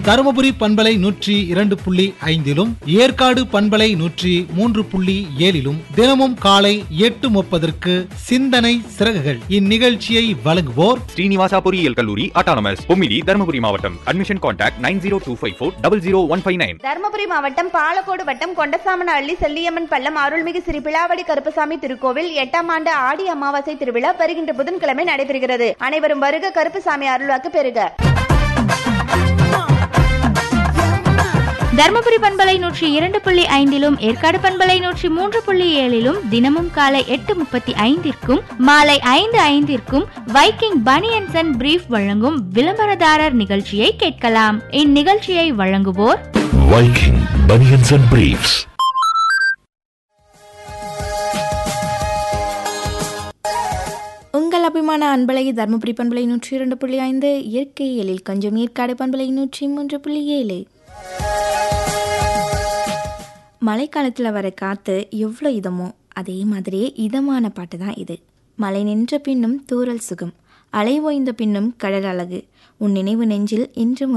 தருமபுரி பண்பலை நூற்றி இரண்டு புள்ளி ஐந்திலும் ஏற்காடு பண்பலை நூற்றி மூன்று புள்ளி ஏழிலும் தினமும் காலை எட்டு முப்பதற்கு சிந்தனை சிறகுகள் இந்நிகழ்ச்சியை வழங்குவோர் ஸ்ரீனிவாசா பொறியியல் கல்லூரி அட்டானமஸ் பொம்மிடி தருமபுரி மாவட்டம் admission contact nine zero two five four double zero one five nine Dharmapuri மாவட்டம் பாலக்கோடு வட்டம் கொண்டசாமனஹள்ளி செல்லியம்மன் பள்ளம் அருள்மிகு ஸ்ரீ பிளாவடி கருப்பசாமி திருக்கோவில் எட்டாம் ஆண்டு ஆடி அமாவாசை திருவிழா வருகின்ற புதன்கிழமை நடைபெறுகிறது அனைவரும் வருக கருப்பசாமி அருள்வாக்கு பெறுக தர்மபுரி பண்பலை நூற்றி இரண்டு புள்ளி ஐந்திலும் ஏற்காடு பண்பலை நூற்றி மூன்று புள்ளி ஏழிலும் தினமும் காலை எட்டு முப்பத்தி ஐந்திற்கும் மாலை ஐந்து ஐந்திற்கும் வைக்கிங் பனியன்சன் அண்ட் பிரீஃப் வழங்கும் விளம்பரதாரர் நிகழ்ச்சியை கேட்கலாம் இந்நிகழ்ச்சியை வழங்குவோர் Viking Bunions and Briefs. உங்கள் அபிமான அன்பலை தருமபுரி பண்பலை நூற்றி இரண்டு புள்ளி ஐந்து இயற்கை எழில் கொஞ்சம் ஏற்காடு பண்பலை நூற்றி மூன்று புள்ளி ஏழு மழைக்காலத்தில் வர காற்று எவ்வளோ இதமோ அதே மாதிரியே இதமான பாட்டு தான் இது மழை நின்ற பின்னும் தூறல் சுகம் அலை ஓய்ந்த பின்னும் கடல் அழகு உன் நினைவு நெஞ்சில் இன்றும்